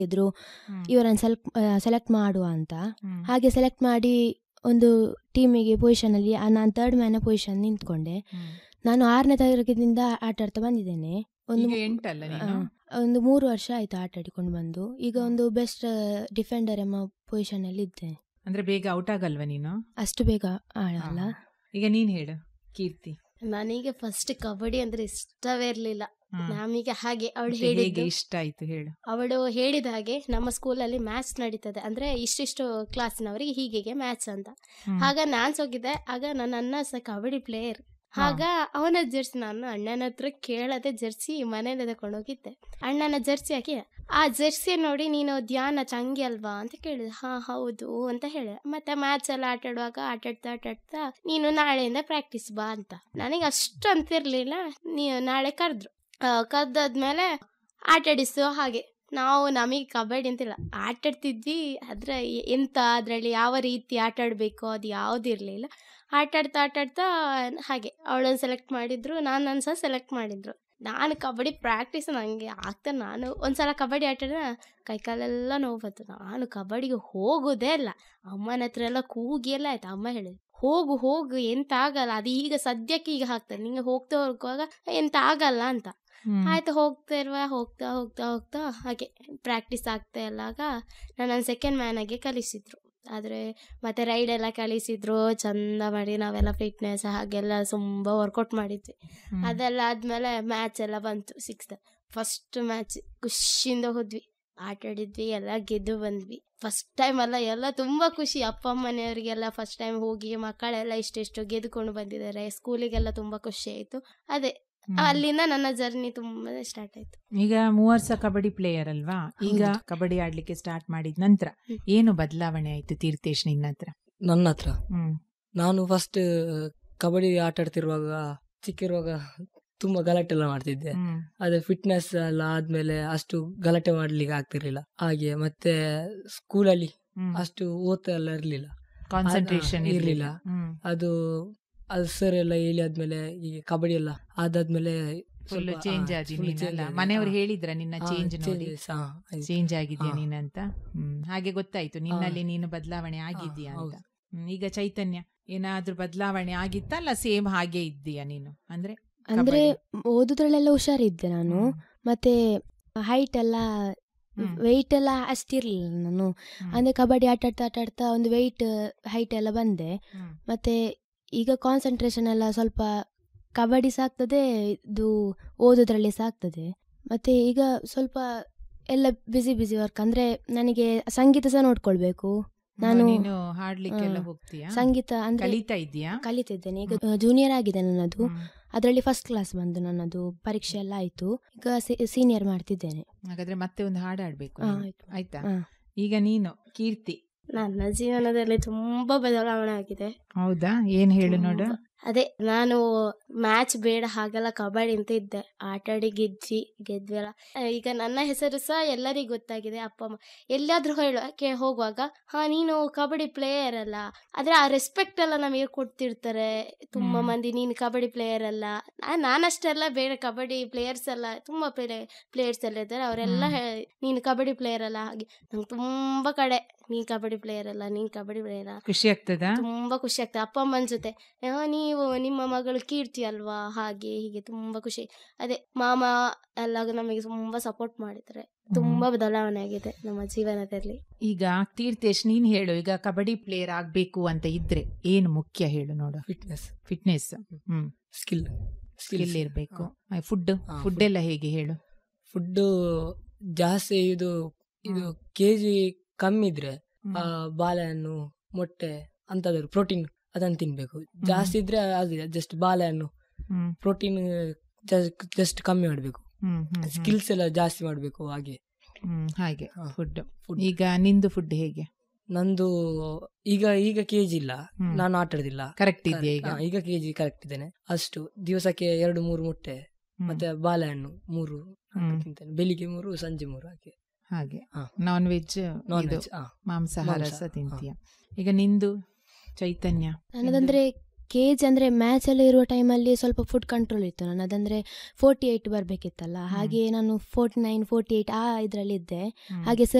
ಇದ್ರು ಹ್ಮ್. ಇವರನ್ನು select select ಮಾಡುವ ಅಂತ ಹ್ಮ್. ಹಾಗೆ ಸೆಲೆಕ್ಟ್ ಮಾಡಿ ಒಂದು ಟೀಮಿಗೆ ಪೊಸಿಷನಲ್ಲಿ ನಾನು ಥರ್ಡ್ ಮ್ಯಾನ ಪೊಸಿಷನ್ ನಿಂತ್ಕೊಂಡೆ ಹ್ಮ್. ನಾನು ಆರನೇ ತರಗತಿಯಿಂದ ಆಟ ಆಡ್ತಾ ಬಂದಿದ್ದೇನೆ ಒಂದು ಈಗ ಎಂಟಲ್ಲ ನೀನು ಆ, ಒಂದು ಮೂರು ವರ್ಷ ಆಯ್ತು ಆಟ ಆಡಿಕೊಂಡು ಬಂದು ಈಗ ಒಂದು ಬೆಸ್ಟ್ ಡಿಫೆಂಡರ್ ಎಂಬ ಪೊಸಿಷನ್ ಅಲ್ಲಿ ಇದ್ದೇನೆ ಅಂದ್ರೆ ಬೇಗ ಔಟ್ ಆಗಲ್ವಾ ನೀನು ಅಷ್ಟು ಬೇಗ ಆಡಲ್ಲ ಹಾ. ಈಗ ನೀನ್ ಹೇಳು ಕೀರ್ತಿ ನನಗೆ ಫಸ್ಟ್ ಕಬಡ್ಡಿ ಅಂದ್ರೆ ಇಷ್ಟವೇ ಇರ್ಲಿಲ್ಲ ಹ್ಮ್. ನಮಗೆ ಹಾಗೆ ಅವಳು ಮತ್ತೆ ಹೇಗೆ ಹೇಳಿದ್ದು ಇಷ್ಟ ಆಯ್ತು ಹೇಳು ಅವಳು ಹೇಳಿದ ಹಾಗೆ ನಮ್ಮ ಸ್ಕೂಲಲ್ಲಿ ಮ್ಯಾಚ್ ನಡೀತದೆ ಅಂದ್ರೆ ಇಷ್ಟಿಷ್ಟು ಕ್ಲಾಸಿನವರಿಗೆ ಹೀಗೆ ಮ್ಯಾಚ್ ಅಂತ ಹ್ಮ್. ಆಗ ನಾನ್ ಹೋಗಿದ್ದೆ ಆಗ ನನ್ನ ಅಣ್ಣ ಸಹ ಕಬಡ್ಡಿ ಪ್ಲೇಯರ್ ಹಾ. ಆಗ ಅವನ ಜರ್ಸಿ ನಾನು ಅಣ್ಣನ ಹತ್ರ ಕೇಳದೆ ಜರ್ಸಿ ಮನೇಲಿ ತಗೊಂಡು ಹೋಗಿದ್ದೆ ಅಣ್ಣನ ಜರ್ಸಿ ಹಾಕಿ ಆ ಜರ್ಸಿ ನೋಡಿ ನೀನು ಧ್ಯಾನ ಚಂಗಿ ಅಲ್ವಾ ಅಂತ ಕೇಳಿದೆ ಹಾ ಹೌದು ಅಂತ ಹೇಳಿದೆ ಮತ್ತೆ ಮ್ಯಾಚ್ ಎಲ್ಲ ಆಟ ಆಡುವಾಗ ಆಟಾಡ್ತಾ ಆಟಾಡ್ತಾ ನೀನು ನಾಳೆಯಿಂದ ಪ್ರಾಕ್ಟೀಸ್ ಬಾ ಅಂತ ನನಗೆ ಅಷ್ಟು ಅಂತಿರ್ಲಿಲ್ಲ ನೀ ನಾಳೆ ಕರೆದ್ರು ಕದ್ದಾದ್ಮೇಲೆ ಆಟಾಡಿಸು ಹಾಗೆ ನಾವು ನಮಗೆ ಕಬಡ್ಡಿ ಅಂತಿಲ್ಲ ಆಟಾಡ್ತಿದ್ವಿ ಅದ್ರ ಎ- ಎಂತ ಅದರಲ್ಲಿ ಯಾವ ರೀತಿ ಆಟ ಆಡಬೇಕು ಅದು ಯಾವ್ದು ಇರಲಿಲ್ಲ ಆಟಾಡ್ತಾ ಆಟಾಡ್ತಾ ಹಾಗೆ ಅವಳನ್ನು ಸೆಲೆಕ್ಟ್ ಮಾಡಿದ್ರು ನಾನು ನನ್ನ ಸಹ ಸೆಲೆಕ್ಟ್ ಮಾಡಿದ್ರು ನಾನು ಕಬಡ್ಡಿ ಪ್ರಾಕ್ಟೀಸ್ ನನಗೆ ಆಗ್ತಾ ನಾನು ಒಂದ್ಸಲ ಕಬಡ್ಡಿ ಆಟಾಡಿದ್ರೆ ಕೈಕಾಲೆಲ್ಲ ನೋವು ಬಂತು ನಾನು ಕಬಡ್ಡಿಗೆ ಹೋಗೋದೇ ಇಲ್ಲ ಅಮ್ಮನ ಹತ್ರ ಎಲ್ಲ ಕೂಗಿ ಎಲ್ಲ ಆಯ್ತು ಅಮ್ಮ ಹೇಳಿದ್ರು ಹೋಗು ಹೋಗು ಎಂತ ಆಗಲ್ಲ ಅದು ಈಗ ಸದ್ಯಕ್ಕೆ ಈಗ ಹಾಕ್ತದೆ ನಿಂಗೆ ಹೋಗ್ತಾ ಹೋಗುವಾಗ ಎಂತ ಆಗಲ್ಲ ಅಂತ ಹ್ಮ್. ಆಯ್ತು ಹೋಗ್ತಾ ಇರುವ ಹೋಗ್ತಾ ಹೋಗ್ತಾ ಹೋಗ್ತಾ ಹಾಗೆ ಪ್ರಾಕ್ಟೀಸ್ ಆಗ್ತಾ ಇಲ್ಲಾಗ ನನ್ನ ಸೆಕೆಂಡ್ ಮ್ಯಾನಾಗೆ ಕಲಿಸಿದ್ರು ಆದರೆ ಮತ್ತೆ ರೈಡ್ ಎಲ್ಲ ಕಲಿಸಿದ್ರು ಚಂದ ಮಾಡಿ ನಾವೆಲ್ಲ ಫಿಟ್ನೆಸ್ ಹಾಗೆಲ್ಲ ತುಂಬ ವರ್ಕೌಟ್ ಮಾಡಿದ್ವಿ ಹ್ಮ್. ಅದೆಲ್ಲ ಆದ್ಮೇಲೆ ಮ್ಯಾಚ್ ಎಲ್ಲ ಬಂತು ಸಿಕ್ಸ್ತ್ ಫಸ್ಟ್ ಮ್ಯಾಚ್ ಖುಷಿಯಿಂದ ಹೋದ್ವಿ ಆಟ ಆಡಿದ್ವಿ ಎಲ್ಲ ಗೆದ್ದು ಬಂದ್ವಿ ಫಸ್ಟ್ ಟೈಮ್ ಅಲ್ಲ ಎಲ್ಲ ತುಂಬಾ ಖುಷಿ ಅಪ್ಪ ಅಮ್ಮನೆಯವರಿಗೆಲ್ಲ ಫಸ್ಟ್ ಟೈಮ್ ಹೋಗಿ ಮಕ್ಕಳೆಲ್ಲ ಇಷ್ಟೆಷ್ಟು ಗೆದ್ದುಕೊಂಡು ಬಂದಿದ್ದಾರೆ ಸ್ಕೂಲಿಗೆಲ್ಲ ತುಂಬಾ ಖುಷಿ ಆಯ್ತು ಅದೇ ಹ್ಮ್. ಅಲ್ಲಿಂದ ನನ್ನ ಜರ್ನಿ ತುಂಬಾ ಸ್ಟಾರ್ಟ್ ಆಯ್ತು ಈಗ ಮೂವರ್ ವರ್ಷ ಕಬಡ್ಡಿ ಪ್ಲೇಯರ್ ಅಲ್ವಾ ಈಗ ಹೌದು. ಕಬಡ್ಡಿ ಆಡ್ಲಿಕ್ಕೆ ಸ್ಟಾರ್ಟ್ ಮಾಡಿದ ನಂತರ ಹ್ಮ್. ಏನು ಬದಲಾವಣೆ ಆಯ್ತು ತೀರ್ಥೇಶ್ ನಿನ್ನ ಹತ್ರ ನನ್ನ ಹತ್ರ ಹ್ಮ್ ನಾನು ಫಸ್ಟ್ ಕಬಡ್ಡಿ ಆಟ ಆಡ್ತಿರುವಾಗ ಚಿಕ್ಕಿರುವಾಗ ತುಂಬಾ ಗಲಾಟೆ ಎಲ್ಲ ಮಾಡ್ತಿದ್ದೆ ಹ್ಮ್. ಅದೇ ಫಿಟ್ನೆಸ್ ಎಲ್ಲ ಆದ್ಮೇಲೆ ಅಷ್ಟು ಗಲಾಟೆ ಮಾಡ್ಲಿಕ್ಕೆ ಆಗ್ತಿರ್ಲಿಲ್ಲ ಹಾಗೆ ಮತ್ತೆ ಸ್ಕೂಲಲ್ಲಿ ಹ್ಮ್. ಅಷ್ಟು ಓದ್ತಾ ಎಲ್ಲ ಇರ್ಲಿಲ್ಲ ಕಾನ್ಸಂಟ್ರೇಷನ್ ಅದ- ಇರ್ಲಿಲ್ಲ ಇರ್ಲಿಲ್ಲ. ಹ್ಮ್. ಅದು ಅದು ಸರ್ ಎಲ್ಲ ಹೇಳಿ ಆದ್ಮೇಲೆ ಈಗ ಕಬಡ್ಡಿ ಎಲ್ಲ ಅದಾದ್ಮೇಲೆ ಫುಲ್ ಸ್ವಲ್ಪ, ಚೇಂಜ್ ಆ, ಆದಿ full ನೀನಲ್ಲ change ಆಗಿದೆ. ಮನೆಯವರು ಹಾ. ಹೇಳಿದ್ರ ನಿನ್ನ ಹಾ, ಚೇಂಜ್ ನೋಡಿ changes, ಹಾ, ಆಯ್ತು. ಚೇಂಜ್ ಆಗಿದ್ಯಾ ಹಾ. ನೀನಂತ ಹ್ಮ್ ಹಾಗೆ ಗೊತ್ತಾಯ್ತು ನಿನ್ನಲ್ಲಿ ನೀನು ಬದಲಾವಣೆ ಆಗಿದ್ಯಾ ಅಂತ ಹೌದು. ಹ್ಮ್, ಈಗ ಚೈತನ್ಯ ಏನಾದ್ರೂ ಬದಲಾವಣೆ ಆಗಿತ್ತಾ ಅಲ್ಲ ಸೇಮ್ ಹಾಗೆ ಇದ್ದೀಯಾ ನೀನು ಅಂದ್ರೆ ಅಂದ್ರೆ ಕಬಡ್ಡಿ. ಓದುದ್ರಲ್ಲೆಲ್ಲ ಹುಷಾರಿದ್ದೆ ನಾನು ಹ್ಮ್. ಮತ್ತೆ ಹೈಟ್ ಎಲ್ಲ ಹ್ಮ್. ವೆಯ್ಟ್ ಎಲ್ಲ ಅಷ್ಟಿರ್ಲಿಲ್ಲ ನಾನು ಹ್ಮ್. ಅಂದ್ರೆ ಕಬಡ್ಡಿ ಆಟ ಆಡ್ತಾ ಆಟ ಆಡ್ತಾ ಒಂದು ವೆಯ್ಟ್ ಹೈಟ್ ಎಲ್ಲ ಬಂದೆ ಹ್ಮ್. ಮತ್ತೆ ಈಗ ಕಾನ್ಸಂಟ್ರೇಷನ್ ಎಲ್ಲ ಸ್ವಲ್ಪ ಕಬಡ್ಡಿ ಸಾಕ್ತದೆ ಇದು ಓದೋದ್ರಲ್ಲಿ ಸಾಕ್ತದೆ ಮತ್ತೆ ಈಗ ಸ್ವಲ್ಪ ಎಲ್ಲ ಬಿಸಿ ಬಿಸಿ ವರ್ಕ್ ಅಂದ್ರೆ ನನಗೆ ಸಂಗೀತ ಸಹ ನೋಡ್ಕೊಳ್ಬೇಕು ನಾನು ನೀನು ಹಾಡ್ಲಿಕ್ಕೆಲ್ಲ ಹಾ. ಹೋಗ್ತೀಯಾ ಸಂಗೀತ ಅಂದ್ರೆ ಕಲಿತಾ ಇದೀಯಾ ಕಲಿತಿದ್ದೇನೆ ಈಗ ಜೂನಿಯರ್ ಆಗಿದೆ ನನ್ನದು ಹ್ಮ್. ಅದರಲ್ಲಿ ಫಸ್ಟ್ ಕ್ಲಾಸ್ ಬಂದು ನನ್ನದು ಪರೀಕ್ಷೆ ಎಲ್ಲ ಆಯ್ತು ಈಗ ಸೀನಿಯರ್ ಮಾಡ್ತಿದ್ದೇನೆ ಹಾಗಾದ್ರೆ ಮತ್ತೆ ಒಂದು ಹಾಡು ಆಡ್ಬೇಕು ಹಾ, ನೀನು. ಆಯ್ತು. ಆಯ್ತಾ ಹಾ. ಈಗ ನೀನು ಕೀರ್ತಿ ನನ್ನ ಜೀವನದಲ್ಲಿ ತುಂಬಾ ಬದಲಾವಣೆ ಆಗಿದೆ ಹೌದಾ ಏನ್ ಹೇಳು ನೋಡು ತುಂಬಾ. ಅದೇ ನಾನು ಮ್ಯಾಚ್ ಬೇಡ ಹಾಗೆಲ್ಲ ಕಬಡ್ಡಿ ಅಂತ ಇದ್ದೆ ಆಟ ಆಡಿ ಗೆದ್ವಿ ಗೆದ್ವಿ ಅಲ್ಲ ಆ, ಈಗ ನನ್ನ ಹೆಸರು ಸಹ ಎಲ್ಲರಿಗೂ ಗೊತ್ತಾಗಿದೆ ಅಪ್ಪ ಅಮ್ಮ ಎಲ್ಲಾದ್ರೂ ಹೇಳಕ್ಕೆ ಹೋಗುವಾಗ ಹಾ ನೀನು ಕಬಡ್ಡಿ ಪ್ಲೇಯರ್ ಅಲ್ಲ ಆದ್ರೆ ಆ ರೆಸ್ಪೆಕ್ಟ್ ಎಲ್ಲ ನಮಗೆ ಕೊಡ್ತಿರ್ತಾರೆ ತುಂಬಾ ಹ್ಮ್. ಮಂದಿ ನೀನು ಕಬಡ್ಡಿ ಪ್ಲೇಯರ್ ಅಲ್ಲ ನಾ- ನಾನಷ್ಟೆಲ್ಲ ಬೇರೆ ಕಬಡ್ಡಿ ಪ್ಲೇಯರ್ಸ್ ಎಲ್ಲ ತುಂಬಾ ಪ್ಲೇಯರ್ಸ್ ಎಲ್ಲ ಇದ್ದಾರೆ ಅವರೆಲ್ಲ ಹ್ಮ್. ನೀನು ಕಬಡ್ಡಿ ಪ್ಲೇಯರ್ ಅಲ್ಲ ಹಾಗೆ ನಂಗೆ ತುಂಬಾ ಕಡೆ ನೀನ್ ಕಬಡ್ಡಿ ಪ್ಲೇಯರ್ ಅಲ್ಲ ನೀನ್ ಕಬಡ್ಡಿ ಪ್ಲೇಯರ್ ಖುಷಿ ಆಗ್ತದಾ ತುಂಬಾ ಖುಷಿ ಆಗ್ತದೆ ಅಪ್ಪ ಅಮ್ಮನ ಜೊತೆ ಆ, ನೀವು ನಿಮ್ಮ ಮಗಳು ಕೀರ್ತಿ ಅಲ್ವಾ ಹಾಗೆ ಹೀಗೆ ತುಂಬಾ ಖುಷಿ ಅದೇ ಮಾಮ ಎಲ್ಲ ನಮಗೆ ತುಂಬಾ ಸಪೋರ್ಟ್ ಮಾಡಿದ್ದಾರೆ ತುಂಬಾ ಬದಲಾವಣೆ ಆಗಿದೆ ನಮ್ಮ ಜೀವನದಲ್ಲಿ ಈಗ ತೀರ್ಥೇಶ್ ನೀನ್ ಹೇಳು ಈಗ ಕಬಡ್ಡಿ ಪ್ಲೇಯರ್ ಆಗ್ಬೇಕು ಅಂತ ಇದ್ರೆ ಏನು ಮುಖ್ಯ ಹೇಳು ನೋಡು ಫಿಟ್ನೆಸ್ ಫಿಟ್ನೆಸ್ ಹ್ಮ್ ಸ್ಕಿಲ್ ಸ್ಕಿಲ್ ಇರ್ಬೇಕು ಫುಡ್ ಹಾ, ಫುಡ್ food. ಎಲ್ಲ ಹೇಗೆ ಹೇಳು ಫುಡ್ ಜಾಸ್ತಿ ಇದು ಇದು ಕೆಜಿ ಕಮ್ಮಿ ಇದ್ರೆ ಹ್ಮ್. ಆ, ಬಾಳೆಹಣ್ಣು ಮೊಟ್ಟೆ ಅಂತದ್ರು ಪ್ರೋಟೀನ್ ಅದನ್ನು ತಿನ್ಬೇಕು ಜಾಸ್ತಿ ಇದ್ರೆ ಅದು ಜಸ್ಟ್ ಬಾಳೆಹಣ್ಣು ಹ್ಮ್, ಪ್ರೋಟೀನ್ ಜಸ್ಟ್ ಕಮ್ಮಿ ಮಾಡಬೇಕು ಹ್ಮ್, ಹ್ಮ್, ಹ್ಮ್. ಸ್ಕಿಲ್ಸ್ ಎಲ್ಲ ಜಾಸ್ತಿ ಮಾಡಬೇಕು ಹಾಗೆ ಹ್ಮ್, ಹಾಗೆ ಹಾ. Food Food. ಈಗ ನಿಂದು ಫುಡ್ ಹೇಗೆ ನಂದು ಈಗ ಈಗ ಕೆಜಿ ಇಲ್ಲ ಹ್ಮ್. ನಾನು ಆಟ ಆಡುದಿಲ್ಲ ಕರೆಕ್ಟ್ ಇದೆಯಾ ಈಗ ಹಾ, ಈಗ ಕೆಜಿ ಕರೆಕ್ಟ್ ಇದ್ದೇನೆ ಅಷ್ಟು ದಿವಸಕ್ಕೆ ಎರಡು ಮೂರು ಮೊಟ್ಟೆ ಹ್ಮ್, ಮತ್ತೆ ಬಾಳೆಹಣ್ಣು ಮೂರು ಹ್ಮ್. ತಿಂತೇನೆ ಬೆಳಿಗ್ಗೆ ಮೂರು ಸಂಜೆ ಮೂರು ಹಾಗೆ ಹಾಗೆ ಹಾ. ನಾನ್ ವೆಜ್ ನಾನ್ ಇದು ವೆಜ್ ಮಾಂಸಾಹಾರ ಮಾಂಸ, ಸಹ ಹಾ. ತಿಂತೀಯ ಈಗ ನಿಂದು ಚೈತನ್ಯ ನನ್ನದಂದ್ರೆ ಕೇಜ್ ಅಂದರೆ ಮ್ಯಾಚಲ್ಲಿ ಇರುವ ಟೈಮಲ್ಲಿ ಸ್ವಲ್ಪ ಫುಡ್ ಕಂಟ್ರೋಲ್ ಇತ್ತು ನಾನು ಅದಂದರೆ ಫೋರ್ಟಿ ಏಯ್ಟ್ ಬರಬೇಕಿತ್ತಲ್ಲ ಹಾಗೆ ನಾನು ಫೋರ್ಟಿ ನೈನ್ ಫೋರ್ಟಿ ಏಯ್ಟ್ ಆ ಇದರಲ್ಲಿದ್ದೆ ಹ್ಮ್. ಹಾಗೆ